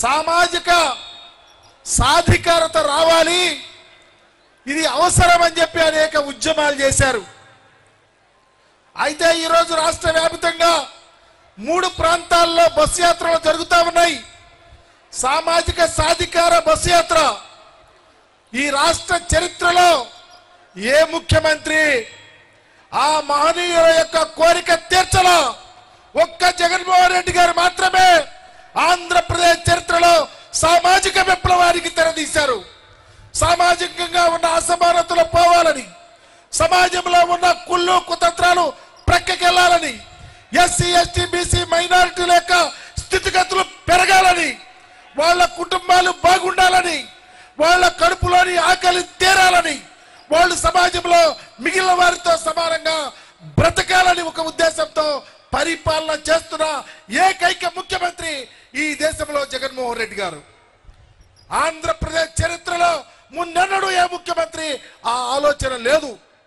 సామాజిక సాధికారత రావాలి ఇది అవసరం అని చెప్పి అనేక ఉద్యమాలు చేశారు అయితే ఈరోజు రాష్ట్ర వ్యాప్తంగా మూడు ప్రాంతాల్లో బస్సు యాత్రలు జరుగుతూ ఉన్నాయి సామాజిక సాధికార బస్సు యాత్ర ఈ రాష్ట్ర చరిత్రలో ఏ ముఖ్యమంత్రి ఆ మహనీయుల యొక్క కోరిక తీర్చలా ఒక్క జగన్మోహన్ రెడ్డి గారు మాత్రమే ఆంధ్రప్రదేశ్ చరిత్రలో సామాజిక విప్లవానికి తెరదీశారు సామాజికంగా ఉన్న అసమానతలు పోవాలని సమాజంలో ఉన్న కుళ్ళు కుతంత్రాలు ప్రక్కకెళ్లాలని ఎస్సీ ఎస్టీ బీసీ మైనారిటీల యొక్క స్థితిగతులు పెరగాలని వాళ్ళ కుటుంబాలు బాగుండాలని వాళ్ళ కడుపులోని ఆకలి తీరాలని వాళ్ళు సమాజంలో మిగిలిన వారితో సమానంగా బ్రతకాలని ఒక ఉద్దేశంతో పరిపాలన చేస్తున్న ఏకైక ముఖ్యమంత్రి ఈ దేశంలో జగన్మోహన్ రెడ్డి గారు ఆంధ్రప్రదేశ్ చరిత్రలో మున్నెన్నడూ ఏ ముఖ్యమంత్రి ఆ ఆలోచన లేదు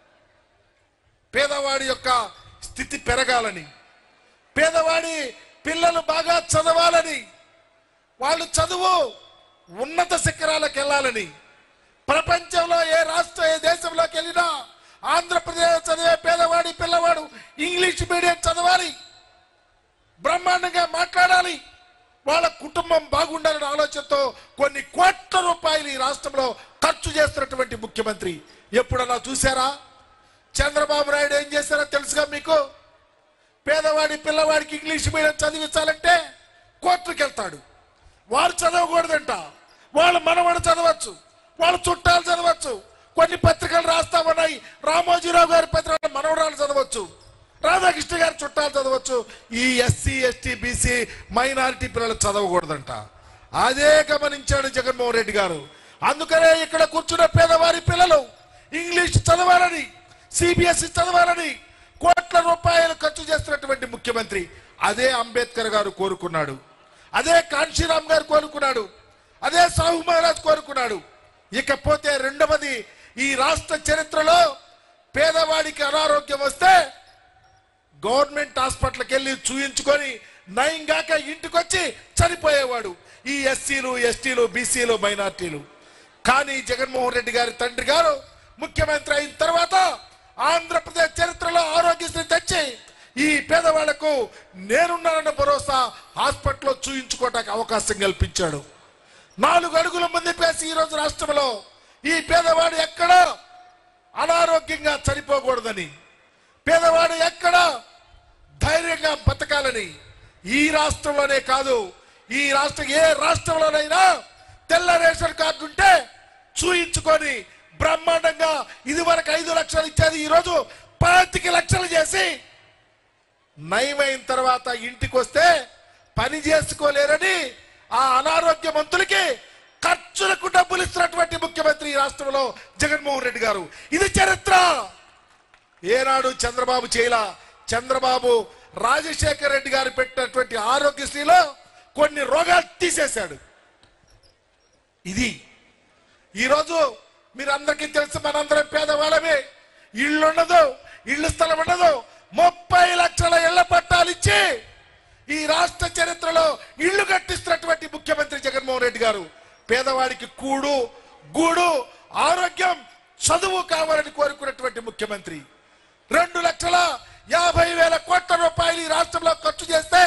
పేదవాడి యొక్క స్థితి పెరగాలని పేదవాడి పిల్లలు బాగా చదవాలని వాళ్ళు చదువు ఉన్నత శిఖరాలకు వెళ్ళాలని ప్రపంచంలో ఏ రాష్ట్ర ఏ దేశంలోకి వెళ్ళినా ఆంధ్రప్రదేశ్ చదివే పేదవాడి పిల్లవాడు ఇంగ్లీష్ మీడియం చదవాలి బ్రహ్మాండంగా మాట్లాడాలి వాళ్ళ కుటుంబం బాగుండాలనే ఆలోచనతో కొన్ని కోట్ల రూపాయలు ఈ రాష్ట్రంలో ఖర్చు చేస్తున్నటువంటి ముఖ్యమంత్రి ఎప్పుడన్నా చూసారా చంద్రబాబు నాయుడు ఏం చేశారో తెలుసుగా మీకు పేదవాడి పిల్లవాడికి ఇంగ్లీష్ మీడియం చదివించాలంటే కోర్టుకి వెళ్తాడు వారు చదవకూడదంట వాళ్ళ మనవడు చదవచ్చు వాళ్ళ చుట్టాలు చదవచ్చు కొన్ని పత్రికలు రాస్తా ఉన్నాయి రామోజీరావు గారి పత్రికలు మనవరాలు చదవచ్చు రాధాకృష్ణ గారి చుట్టాలు చదవచ్చు ఈ ఎస్సీ ఎస్టీ బీసీ మైనారిటీ పిల్లలు చదవకూడదంట అదే గమనించాడు జగన్మోహన్ రెడ్డి గారు అందుకనే ఇక్కడ కూర్చున్న పేదవారి పిల్లలు ఇంగ్లీష్ చదవాలని సిబిఎస్ఈ చదవాలని కోట్ల రూపాయలు ఖర్చు చేస్తున్నటువంటి ముఖ్యమంత్రి అదే అంబేద్కర్ గారు కోరుకున్నాడు అదే కాంశీరామ్ గారు కోరుకున్నాడు అదే సాహు మహారాజ్ కోరుకున్నాడు ఇకపోతే రెండవది ఈ రాష్ట్ర చరిత్రలో పేదవాడికి అనారోగ్యం వస్తే గవర్నమెంట్ హాస్పిటల్కి వెళ్ళి చూయించుకొని నయంగాక ఇంటికి వచ్చి చనిపోయేవాడు ఈ ఎస్సీలు ఎస్టీలు బీసీలు మైనార్టీలు కానీ జగన్మోహన్ రెడ్డి గారి తండ్రి గారు ముఖ్యమంత్రి అయిన తర్వాత ఆంధ్రప్రదేశ్ చరిత్రలో ఆరోగ్యశ్రీ తెచ్చి ఈ పేదవాళ్లకు నేనున్నానన్న భరోసా హాస్పిటల్లో చూయించుకోవటానికి అవకాశం కల్పించాడు నాలుగు అడుగుల ముందు పేసి ఈ రోజు రాష్ట్రంలో ఈ పేదవాడు ఎక్కడ అనారోగ్యంగా చనిపోకూడదని పేదవాడు ఎక్కడ ధైర్యంగా బతకాలని ఈ రాష్ట్రంలోనే కాదు ఈ రాష్ట్ర ఏ రాష్ట్రంలోనైనా తెల్ల రేషన్ కార్డు ఉంటే చూయించుకొని బ్రహ్మాండంగా ఇది వరకు ఐదు లక్షలు ఇచ్చేది ఈ రోజు పాతిక లక్షలు చేసి నయమైన తర్వాత ఇంటికి వస్తే పని చేసుకోలేరని ఆ అనారోగ్యవంతులకి ఖర్చులకు డబ్బులు ఇస్తున్నటువంటి ముఖ్యమంత్రి ఈ రాష్ట్రంలో జగన్మోహన్ రెడ్డి గారు ఇది చరిత్ర ఏనాడు చంద్రబాబు చేయలా చంద్రబాబు రాజశేఖర్ రెడ్డి గారు పెట్టినటువంటి ఆరోగ్యశ్రీలో కొన్ని రోగాలు తీసేశాడు ఇది ఈరోజు మీరందరికీ తెలుసు మనందరం పేదవాళ్ళమే ఇల్లు ఉండదు ఇల్లు స్థలం ఉండదు ముప్పై లక్షల ఇళ్ల పట్టాలు ఇచ్చి ఈ రాష్ట్ర చరిత్రలో ఇల్లు కట్టిస్తున్నటువంటి ముఖ్యమంత్రి జగన్మోహన్ రెడ్డి గారు పేదవాడికి కూడు గూడు ఆరోగ్యం చదువు కావాలని కోరుకున్నటువంటి ముఖ్యమంత్రి రెండు లక్షల యాభై వేల కోట్ల రూపాయలు ఈ రాష్ట్రంలో ఖర్చు చేస్తే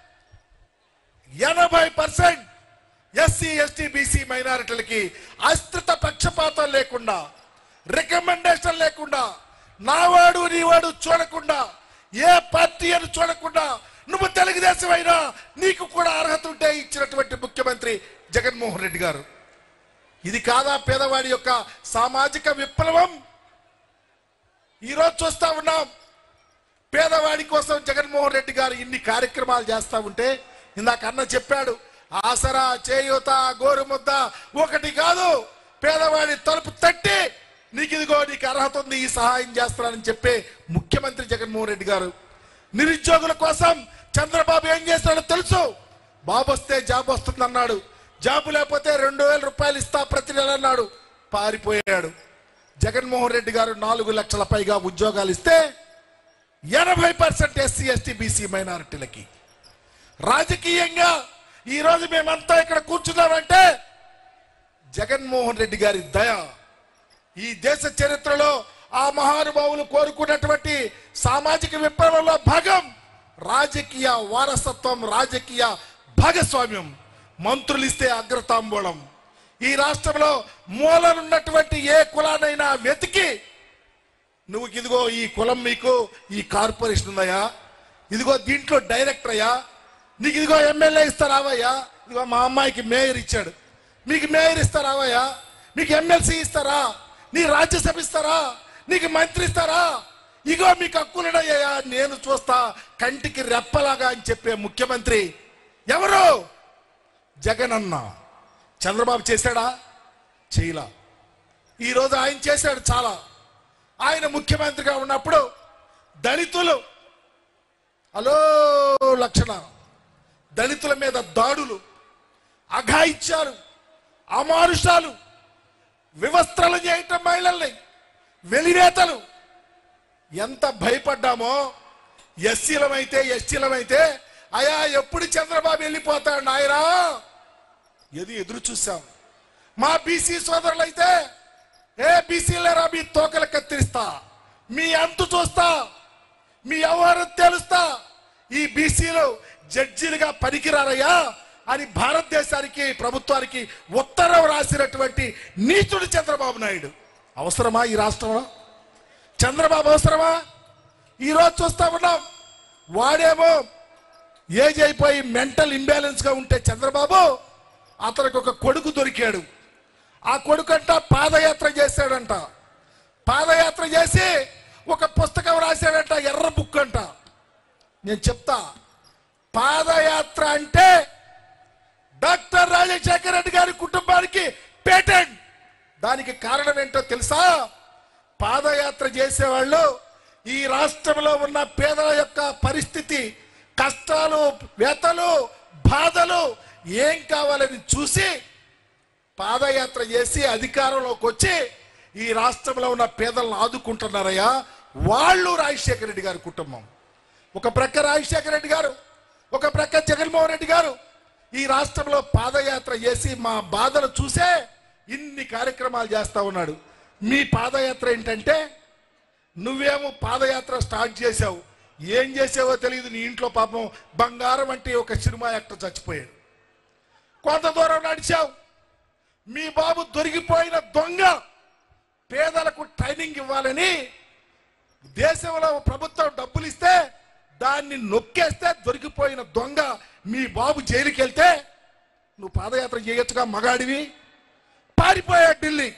ఎనభై పర్సెంట్ ఎస్సీ ఎస్టీ బీసీ మైనారిటీలకి అస్తిత పక్షపాతం లేకుండా రికమెండేషన్ లేకుండా నావాడు నీవాడు చూడకుండా ఏ పార్టీ అని చూడకుండా నువ్వు తెలుగుదేశం అయినా నీకు కూడా అర్హత ఉంటే ఇచ్చినటువంటి ముఖ్యమంత్రి జగన్మోహన్ రెడ్డి గారు ఇది కాదా పేదవాడి యొక్క సామాజిక విప్లవం ఈరోజు చూస్తా ఉన్నాం పేదవాడి కోసం జగన్మోహన్ రెడ్డి గారు ఇన్ని కార్యక్రమాలు చేస్తా ఉంటే ఇందాక అన్న చెప్పాడు ఆసరా చేయూత గోరుముద్ద ఒకటి కాదు పేదవాడి తలుపు తట్టి నీకు ఇదిగో నీకు అర్హత ఉంది ఈ సహాయం చేస్తానని చెప్పే ముఖ్యమంత్రి జగన్మోహన్ రెడ్డి గారు నిరుద్యోగుల కోసం చంద్రబాబు ఏం చేస్తాడో తెలుసు బాబు వస్తే జాబ్ వస్తుంది అన్నాడు జాబు లేకపోతే రెండు వేల రూపాయలు ఇస్తా ప్రతి నెల అన్నాడు పారిపోయాడు జగన్మోహన్ రెడ్డి గారు నాలుగు లక్షల పైగా ఉద్యోగాలు ఇస్తే ఎనభై పర్సెంట్ ఎస్సీ ఎస్టీ బీసీ మైనారిటీలకి రాజకీయంగా ఈ రోజు మేమంతా ఇక్కడ కూర్చున్నామంటే జగన్మోహన్ రెడ్డి గారి దయ ఈ దేశ చరిత్రలో ఆ మహానుభావులు కోరుకున్నటువంటి సామాజిక విప్లవంలో భాగం రాజకీయ వారసత్వం రాజకీయ భాగస్వామ్యం మంత్రులు ఇస్తే అగ్రతాంబూలం ఈ రాష్ట్రంలో మూలనున్నటువంటి ఏ కులానైనా వెతికి నువ్వు ఇదిగో ఈ కులం మీకు ఈ కార్పొరేషన్ ఉందయ్యా ఇదిగో దీంట్లో డైరెక్టర్ అయ్యా నీకు ఇదిగో ఎమ్మెల్యే ఇస్తారావయ్యా ఇదిగో మా అమ్మాయికి మేయర్ ఇచ్చాడు మీకు మేయర్ ఇస్తారావయ్యా మీకు ఎమ్మెల్సీ ఇస్తారా నీ రాజ్యసభ ఇస్తారా నీకు మంత్రి ఇస్తారా ఇగో మీకు హక్కులుడయ్యా నేను చూస్తా కంటికి రెప్పలాగా అని చెప్పే ముఖ్యమంత్రి ఎవరు జగన్ అన్న చంద్రబాబు చేశాడా చేయలా ఈరోజు ఆయన చేశాడు చాలా ఆయన ముఖ్యమంత్రిగా ఉన్నప్పుడు దళితులు హలో లక్షణ దళితుల మీద దాడులు అఘాయిత్యాలు అమానుషాలు వివస్త్రలు చేయటం మహిళల్ని వెలివేతలు ఎంత భయపడ్డామో ఎస్సీలమైతే ఎస్టీలమైతే అయా ఎప్పుడు చంద్రబాబు వెళ్ళిపోతాడు నాయనా ఎది ఎదురు చూసాం మా బీసీ సోదరులైతే ఏ బీసీలరా మీ తోకలు కత్తిరిస్తా మీ అంతు చూస్తా మీ వ్యవహారం తెలుస్తా ఈ బీసీలు జడ్జీలుగా పనికిరారయ్యా అని భారతదేశానికి ప్రభుత్వానికి ఉత్తరం రాసినటువంటి నీచుడు చంద్రబాబు నాయుడు అవసరమా ఈ రాష్ట్రంలో చంద్రబాబు అవసరమా ఈరోజు చూస్తా ఉన్నాం వాడేమో ఏజ్ అయిపోయి మెంటల్ ఇంబ్యాలెన్స్ గా ఉంటే చంద్రబాబు అతనికి ఒక కొడుకు దొరికాడు ఆ కొడుకంట పాదయాత్ర చేశాడంట పాదయాత్ర చేసి ఒక పుస్తకం రాశాడంట ఎర్ర బుక్ అంట నేను చెప్తా పాదయాత్ర అంటే డాక్టర్ రాజశేఖర రెడ్డి గారి కుటుంబానికి పేటెంట్ దానికి కారణం ఏంటో తెలుసా పాదయాత్ర చేసేవాళ్ళు ఈ రాష్ట్రంలో ఉన్న పేదల యొక్క పరిస్థితి కష్టాలు వ్యతలు బాధలు ఏం కావాలని చూసి పాదయాత్ర చేసి అధికారంలోకి వచ్చి ఈ రాష్ట్రంలో ఉన్న పేదలను ఆదుకుంటున్నారయ్యా వాళ్ళు రాజశేఖర రెడ్డి గారి కుటుంబం ఒక ప్రక్క రాజశేఖర రెడ్డి గారు ఒక ప్రక్క జగన్మోహన్ రెడ్డి గారు ఈ రాష్ట్రంలో పాదయాత్ర చేసి మా బాధలు చూసే ఇన్ని కార్యక్రమాలు చేస్తా ఉన్నాడు మీ పాదయాత్ర ఏంటంటే నువ్వేమో పాదయాత్ర స్టార్ట్ చేసావు ఏం చేసావో తెలియదు నీ ఇంట్లో పాపం బంగారం అంటే ఒక సినిమా యాక్టర్ చచ్చిపోయాడు కొంత దూరం నడిచావు మీ బాబు దొరికిపోయిన దొంగ పేదలకు ట్రైనింగ్ ఇవ్వాలని దేశంలో ప్రభుత్వం డబ్బులు ఇస్తే దాన్ని నొక్కేస్తే దొరికిపోయిన దొంగ మీ బాబు జైలుకి వెళ్తే నువ్వు పాదయాత్ర చేయొచ్చుగా మగాడివి పారిపోయాడు ఢిల్లీ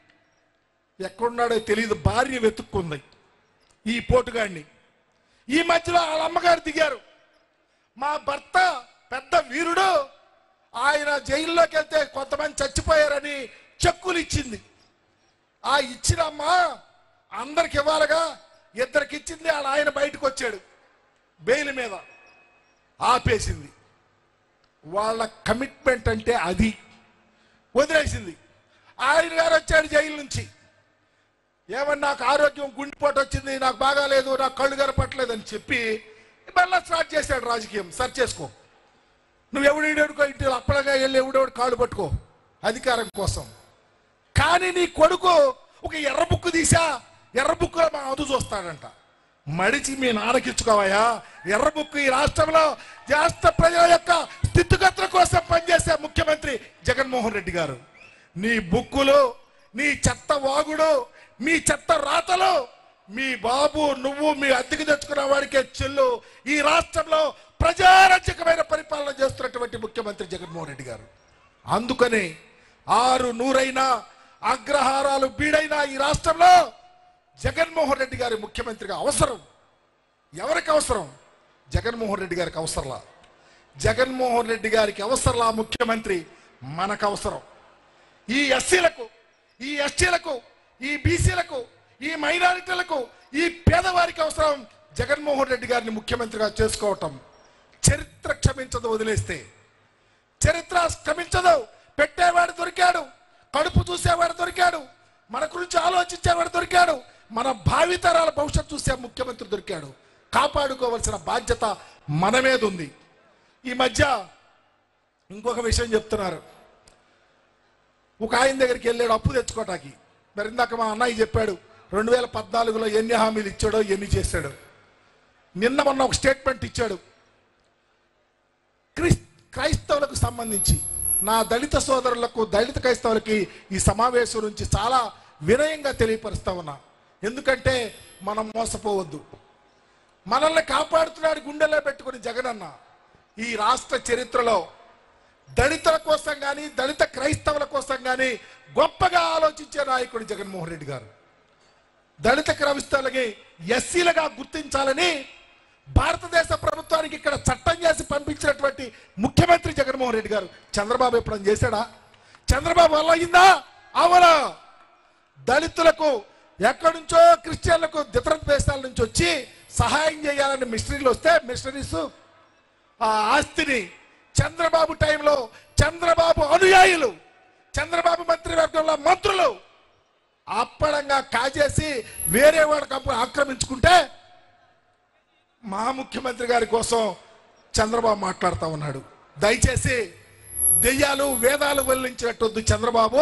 ఎక్కడున్నాడో తెలియదు భార్య వెతుక్కుంది ఈ పోటుగాడిని ఈ మధ్యలో వాళ్ళ అమ్మగారు దిగారు మా భర్త పెద్ద వీరుడు ఆయన జైల్లోకి వెళ్తే కొంతమంది చచ్చిపోయారని చెక్కులు ఇచ్చింది ఆ ఇచ్చిన అమ్మ అందరికి ఇవ్వాలిగా ఇద్దరికి ఇచ్చింది వాళ్ళ ఆయన బయటకు వచ్చాడు బెయిల్ మీద ఆపేసింది వాళ్ళ కమిట్మెంట్ అంటే అది వదిలేసింది ఆయన గారు వచ్చాడు జైలు నుంచి ఏమన్నా నాకు ఆరోగ్యం గుండెపోటు వచ్చింది నాకు బాగాలేదు నాకు కళ్ళు గరపట్లేదు అని చెప్పి మళ్ళా స్టార్ట్ చేశాడు రాజకీయం సర్చ్ చేసుకో నువ్వు ఎవడెవడుకో ఇంటి అప్పలగా వెళ్ళి ఎవడెవడు కాళ్ళు పట్టుకో అధికారం కోసం కానీ నీ కొడుకు ఒక ఎర్ర బుక్కు తీసా ఎర్ర బుక్కులో మా అదు చూస్తాడంట మడిచి మీ నాన్నకిచ్చుకోవయ్యా ఎర్ర బుక్కు ఈ రాష్ట్రంలో రాష్ట్ర ప్రజల యొక్క స్థితిగతుల కోసం పనిచేసే ముఖ్యమంత్రి జగన్మోహన్ రెడ్డి గారు నీ బుక్కులు నీ చెత్త వాగుడు మీ చెత్త రాతలు మీ బాబు నువ్వు మీ అద్దెకి తెచ్చుకున్న వాడికే చెల్లు ఈ రాష్ట్రంలో ప్రజారాజ్యకమైన పరిపాలన చేస్తున్నటువంటి ముఖ్యమంత్రి జగన్మోహన్ రెడ్డి గారు అందుకని ఆరు నూరైనా అగ్రహారాలు బీడైనా ఈ రాష్ట్రంలో జగన్మోహన్ రెడ్డి గారి ముఖ్యమంత్రిగా అవసరం ఎవరికి అవసరం జగన్మోహన్ రెడ్డి గారికి అవసరంలా జగన్మోహన్ రెడ్డి గారికి అవసరంలా ముఖ్యమంత్రి మనకు అవసరం ఈ ఎస్సీలకు ఈ ఎస్టీలకు ఈ బీసీలకు ఈ మైనారిటీలకు ఈ పేదవారికి అవసరం జగన్మోహన్ రెడ్డి గారిని ముఖ్యమంత్రిగా చేసుకోవటం చరిత్ర క్షమించదు వదిలేస్తే చరిత్ర క్షమించదు పెట్టేవాడు దొరికాడు కడుపు చూసేవాడు దొరికాడు మన గురించి ఆలోచించేవాడు దొరికాడు మన భావితరాల భవిష్యత్తు చూసే ముఖ్యమంత్రి దొరికాడు కాపాడుకోవాల్సిన బాధ్యత మన మీద ఉంది ఈ మధ్య ఇంకొక విషయం చెప్తున్నారు ఒక ఆయన దగ్గరికి వెళ్ళాడు అప్పు తెచ్చుకోటానికి మరి ఇందాక మా అన్నయ్య చెప్పాడు రెండు వేల పద్నాలుగులో ఎన్ని హామీలు ఇచ్చాడో ఎన్ని చేశాడు నిన్న మొన్న ఒక స్టేట్మెంట్ ఇచ్చాడు క్రిస్ క్రైస్తవులకు సంబంధించి నా దళిత సోదరులకు దళిత క్రైస్తవులకి ఈ సమావేశం నుంచి చాలా వినయంగా తెలియపరుస్తా ఉన్నా ఎందుకంటే మనం మోసపోవద్దు మనల్ని కాపాడుతున్నాడు గుండెలో పెట్టుకుని జగనన్న ఈ రాష్ట్ర చరిత్రలో దళితుల కోసం కానీ దళిత క్రైస్తవుల కోసం కానీ గొప్పగా ఆలోచించే నాయకుడు జగన్మోహన్ రెడ్డి గారు దళిత క్రైస్తవులకి ఎస్సీలుగా గుర్తించాలని భారతదేశ ప్రభుత్వానికి ఇక్కడ చట్టం చేసి పంపించినటువంటి ముఖ్యమంత్రి జగన్మోహన్ రెడ్డి గారు చంద్రబాబు ఎప్పుడైనా చేశాడా చంద్రబాబు వల్ల అయిందా అవలా దళితులకు ఎక్కడి నుంచో క్రిస్టియన్లకు ఇతర దేశాల నుంచి వచ్చి సహాయం చేయాలని మిషనరీలు వస్తే మిషనరీస్ ఆ ఆస్తిని చంద్రబాబు టైంలో చంద్రబాబు అనుయాయులు చంద్రబాబు మంత్రివర్గంలో మంత్రులు అప్పడంగా కాజేసి వేరే వాడికి అప్పుడు ఆక్రమించుకుంటే మా ముఖ్యమంత్రి గారి కోసం చంద్రబాబు మాట్లాడుతూ ఉన్నాడు దయచేసి దెయ్యాలు వేదాలు వెల్లించినట్టు చంద్రబాబు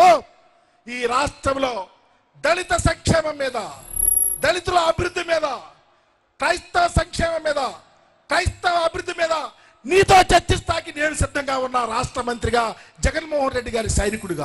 ఈ రాష్ట్రంలో దళిత సంక్షేమం మీద దళితుల అభివృద్ధి మీద క్రైస్తవ సంక్షేమం మీద క్రైస్తవ అభివృద్ధి మీద నీతో చర్చిస్తాకి నేను సిద్ధంగా ఉన్నా రాష్ట్ర మంత్రిగా జగన్మోహన్ రెడ్డి గారి సైనికుడిగా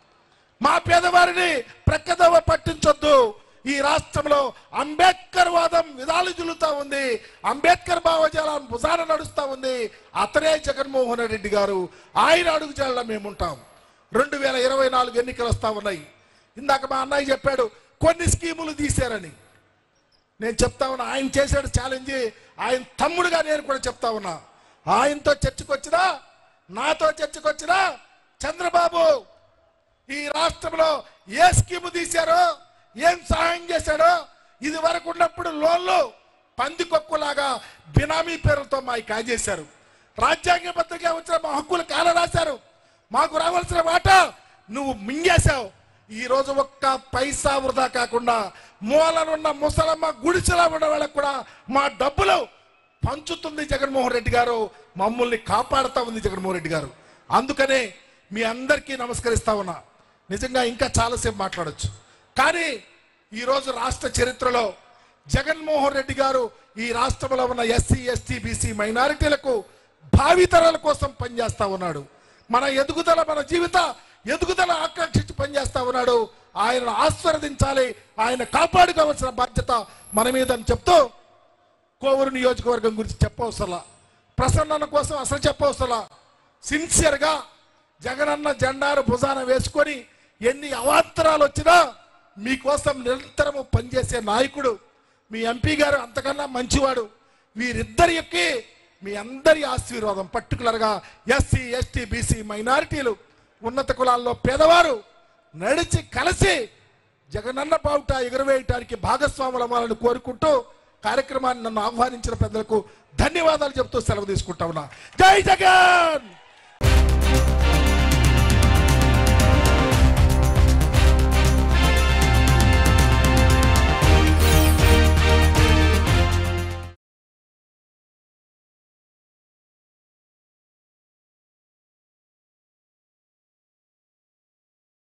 మా పేదవారిని ప్రక్కదవ పట్టించొద్దు ఈ రాష్ట్రంలో అంబేద్కర్ వాదం విధాలు జులుతా ఉంది అంబేద్కర్ భావజాలం భుజాన నడుస్తా ఉంది అతనే జగన్మోహన్ రెడ్డి గారు ఆయన అడుగుజాలలో మేము ఉంటాం రెండు వేల ఇరవై నాలుగు ఎన్నికలు వస్తా ఉన్నాయి ఇందాక మా అన్నయ్య చెప్పాడు కొన్ని స్కీములు తీశారని నేను చెప్తా ఉన్నా ఆయన చేశాడు ఛాలెంజ్ ఆయన తమ్ముడుగా నేను కూడా చెప్తా ఉన్నా ఆయనతో చర్చకు వచ్చినా నాతో చర్చకు వచ్చినా చంద్రబాబు ఈ రాష్ట్రంలో ఏ స్కీము తీశారో ఏం సహాయం చేశాడో ఇది వరకు ఉన్నప్పుడు లోన్లు పందికొక్కులాగా బినామీ పేరుతో మా కాజేశారు రాజ్యాంగబద్ధంగా వచ్చిన మా హక్కులు కాల రాశారు మాకు రావాల్సిన వాటా నువ్వు మింగేశావు ఈ రోజు ఒక్క పైసా వృధా కాకుండా మూలనున్న ముసలమ్మ గుడిసెలా ఉన్న వాళ్ళకు కూడా మా డబ్బులు పంచుతుంది జగన్మోహన్ రెడ్డి గారు మమ్మల్ని కాపాడుతా ఉంది జగన్మోహన్ రెడ్డి గారు అందుకనే మీ అందరికీ నమస్కరిస్తా ఉన్నా నిజంగా ఇంకా చాలాసేపు మాట్లాడొచ్చు కానీ ఈరోజు రాష్ట్ర చరిత్రలో జగన్మోహన్ రెడ్డి గారు ఈ రాష్ట్రంలో ఉన్న ఎస్సీ ఎస్టీ బీసీ మైనారిటీలకు భావితరాల కోసం పనిచేస్తా ఉన్నాడు మన ఎదుగుదల మన జీవిత ఎదుగుదల ఆకాంక్షించి పనిచేస్తా ఉన్నాడు ఆయనను ఆస్వాదించాలి ఆయన కాపాడుకోవాల్సిన బాధ్యత మన మీద అని చెప్తూ కోవూరు నియోజకవర్గం గురించి చెప్పవసలా ప్రసన్నన కోసం అసలు చెప్పవసలా సిన్సియర్గా జగనన్న జెండాను భుజాన వేసుకొని ఎన్ని అవాంతరాలు వచ్చినా మీకోసం నిరంతరము పనిచేసే నాయకుడు మీ ఎంపీ గారు అంతకన్నా మంచివాడు వీరిద్దరికి మీ అందరి ఆశీర్వాదం పర్టికులర్గా ఎస్సీ ఎస్టీ బీసీ మైనారిటీలు ఉన్నత కులాల్లో పేదవారు నడిచి కలిసి జగనన్న బావుట ఎగురవేయటానికి భాగస్వాములు అవ్వాలని కోరుకుంటూ కార్యక్రమాన్ని నన్ను ఆహ్వానించిన పెద్దలకు ధన్యవాదాలు చెబుతూ సెలవు తీసుకుంటా ఉన్నా జై జగన్